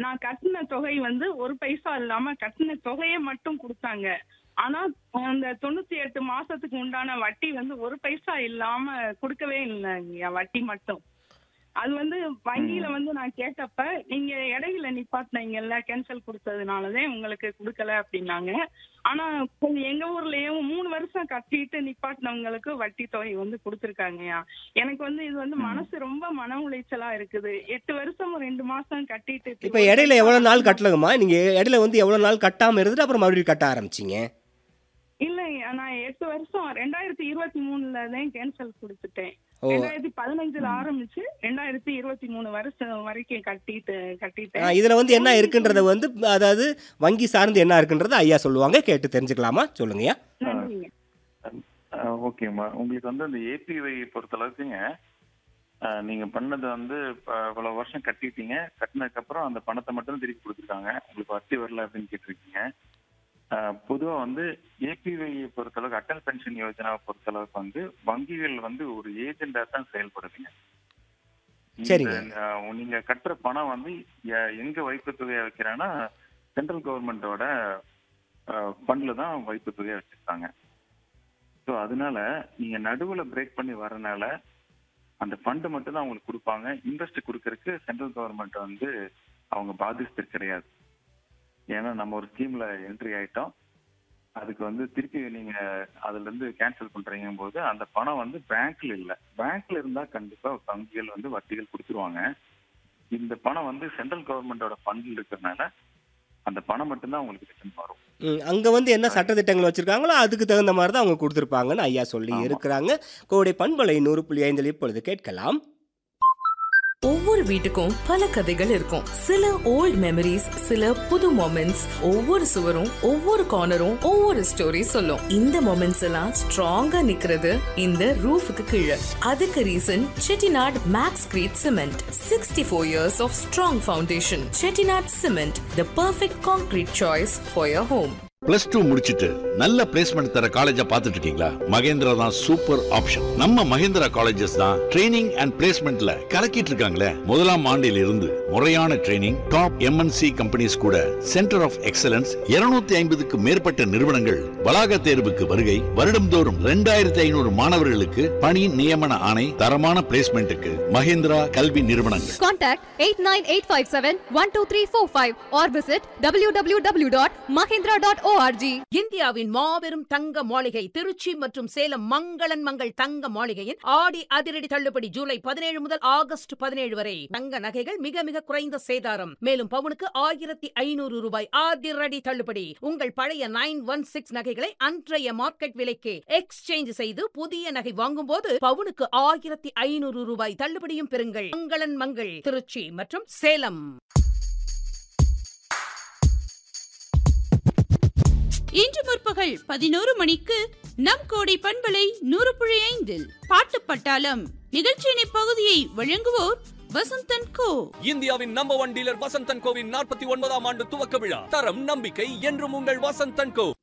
நான் கட்டின தொகை வந்து ஒரு பைசா இல்லாம கட்டின தொகையை மட்டும் கொடுத்தாங்க ஆனா அந்த தொண்ணூத்தி எட்டு மாசத்துக்கு உண்டான வட்டி வந்து ஒரு பைசா இல்லாம கொடுக்கவே இல்லைங்க வட்டி மட்டும் அது வந்து வங்கியில வந்து நான் கேட்டப்ப நீங்க இடையில நிப்பாட்டினீங்கல்ல கேன்சல் கொடுத்ததுனாலதான் உங்களுக்கு கொடுக்கல அப்படின்னாங்க ஆனா கொஞ்சம் எங்க ஊர்லயும் மூணு வருஷம் கட்டிட்டு நிப்பாட்டினவங்களுக்கு வட்டி தொகை வந்து கொடுத்துருக்காங்கய்யா எனக்கு வந்து இது வந்து மனசு ரொம்ப மன உளைச்சலா இருக்குது எட்டு வருஷம் ரெண்டு மாசம் கட்டிட்டு இப்படி இப்போ ஒரு இடையில பைசா எவ்வளோ நாள் கட்டலங்கம்மா நீங்கள் இடையில வந்து எவ்வளோ நாள் கட்டாமல் இருந்துட்டு அப்புறம் மறுபடியும் கட்ட ஆரம்பிச்சிங்க இல்லைங்க நான் எட்டு வருஷம் ரெண்டாயிரத்தி இருபத்தி மூணுல தான் கேன்சல் கொடுத்துட்டேன் ஓ. ரெண்டாயிரத்தி பதினஞ்சுல ஆரம்பிச்சு ரெண்டாயிரத்தி இருபத்தி மூணு வருஷம் வரைக்கும் கட்டிட்டு கட்டிட்டேன் இதில் வந்து என்ன இருக்குன்றத வந்து அதாவது வங்கி சார்ந்து என்ன இருக்குன்றத ஐயா சொல்லுவாங்க கேட்டு தெரிஞ்சுக்கலாமா சொல்லுங்கய்யா நன்றிங்க ஓகேம்மா உங்களுக்கு வந்து அந்த ஏபிஒய் பொறுத்த அளவுக்குங்க அஹ், நீங்க பண்ணது வந்து இப்ப இவ்வளவு வருஷம் கட்டிட்டீங்க கட்டினதுக்கு அப்புறம் அந்த பணத்தை மட்டும் திருப்பி கொடுத்துருக்காங்க உங்களுக்கு வட்டி வரல அப்படின்னு கேட்டிருக்கீங்க அஹ், பொதுவா வந்து ஏபிஒய் பொறுத்தளவுக்கு அட்டல் பென்ஷன் யோஜனாவை பொறுத்தளவுக்கு வந்து வங்கிகள் வந்து ஒரு ஏஜெண்டா தான் செயல்படுதுங்க இந்த, சரிங்க. அஹ், நீங்க கட்டுற பணம் வந்து எ- எங்க வைப்பு தொகையா வைக்கிறாங்கன்னா சென்ட்ரல் கவர்மெண்டோட ஃபண்ட்ல தான் வைப்பு தொகையா வச்சிருக்காங்க ஸோ அதனால நீங்க நடுவுல பிரேக் பண்ணி வரனால அந்த ஃபண்ட் மட்டும் தான் உங்களுக்கு கொடுப்பாங்க இன்ட்ரெஸ்ட் கொடுக்கறதுக்கு சென்ட்ரல் கவர்மெண்ட் வந்து அவங்க பாதிச்சது கிடையாது ஏன்னா நம்ம ஒரு ஸ்கீம்ல என்ட்ரி ஆயிட்டோம் அதுக்கு வந்து திருப்பி நீங்க அதுல இருந்து கேன்சல் பண்றீங்க போது அந்த பணம் வந்து பேங்க்ல இல்ல பேங்க்ல இருந்தா கண்டிப்பா வங்கிகள் வந்து வட்டிகள் கொடுத்துருவாங்க இந்த பணம் வந்து சென்ட்ரல் கவர்மெண்டோட ஃபண்ட்ல இருக்கிறதுனால அந்த பணம் மட்டும்தான் உங்களுக்கு ரிட்டர்ன் வரும் அங்கே வந்து என்ன சட்டத்திட்டங்கள் வச்சுருக்காங்களோ அதுக்கு தகுந்த மாதிரி தான் அவங்க கொடுத்துருப்பாங்கன்னு ஐயா சொல்லி ஆமா. இருக்கிறாங்க கோடை பண்பலை நூறு புள்ளி ஐந்தில் இப்பொழுது கேட்கலாம் ஒவ்வொரு வீட்டுக்கும் பல கதைகள் இருக்கும் சில ஓல்ட் மெமரிஸ் சில புது மொமெண்ட்ஸ் ஒவ்வொரு சுவரும் ஒவ்வொரு கார்னரும் ஒவ்வொரு ஸ்டோரி சொல்லும் இந்த மொமெண்ட்ஸ் எல்லாம் ஸ்ட்ராங்கா நிக்கிறது இந்த ரூஃபுக்கு கீழே அதுக்கு reason Chettinad Maxcrete cement sixty four years of strong foundation Chettinad cement the perfect concrete choice for your home plus two முடிச்சிட்டு நல்ல பிளேஸ்மெண்ட் தர காலேஜா பார்த்துட்டு இருக்கீங்களா மகேந்திரா தான் சூப்பர் ஆப்ஷன் நம்ம மகேந்திரா காலேஜஸ் தான் ட்ரைனிங் அண்ட் பிளேஸ்மெண்ட்ல கலக்கிட்டு இருக்காங்களே முதலாம் ஆண்டில் இருந்து முறையான ட்ரைனிங் டாப் எம்என்சி கம்பெனிஸ் கூட சென்டர் ஆஃப் எக்ஸலன்ஸ் 250 ஐம்பதுக்கு மேற்பட்ட நிறுவனங்கள் வளாக தேர்வுக்கு வருகை வருடம்தோறும் ரெண்டாயிரத்தி ஐநூறு மாணவர்களுக்கு பணி நியமன ஆணை தரமான பிளேஸ்மெண்ட்டுக்கு மகேந்திரா கல்வி நிறுவனங்கள் Contact 89857-12345 or visit www.mahindra.org. இந்தியாவின் மாபெரும் தங்க மாளிகை திருச்சி மற்றும் சேலம் மங்களன் மங்கள் தங்க மாளிகையின் ஆடி அதிரடி தள்ளுபடி ஜூலை பதினேழு முதல் ஆகஸ்ட் பதினேழு வரை தங்க நகைகள் மிக மிக குறைந்த சேதாரம் மேலும் பவுனுக்கு ஆயிரத்தி ஐநூறு ரூபாய் அதிரடி தள்ளுபடி உங்கள் பழைய நைன் ஒன் சிக்ஸ் நகைகளை அன்றைய மார்க்கெட் விலைக்கு எக்ஸ்சேஞ்ச் செய்து புதிய நகை வாங்கும்போது பவுனுக்கு ஆயிரத்தி ஐநூறு ரூபாய் தள்ளுபடியும் பெறுங்கள் மங்களன் மங்கள் திருச்சி மற்றும் சேலம் இன்று முற்பகல் பதினோரு மணிக்கு நம் கோடை பண்பலை நூறு புள்ளி ஐந்தில் பாட்டு பட்டாளம் நிகழ்ச்சியின் இப்பகுதியை வழங்குவோர் வசந்தன் கோ இந்தியாவின் நம்பர் ஒன் டீலர் வசந்தன் கோவின் நாற்பத்தி ஒன்பதாம் ஆண்டு துவக்க விழா தரம் நம்பிக்கை என்றும் உங்கள் வசந்தன் கோ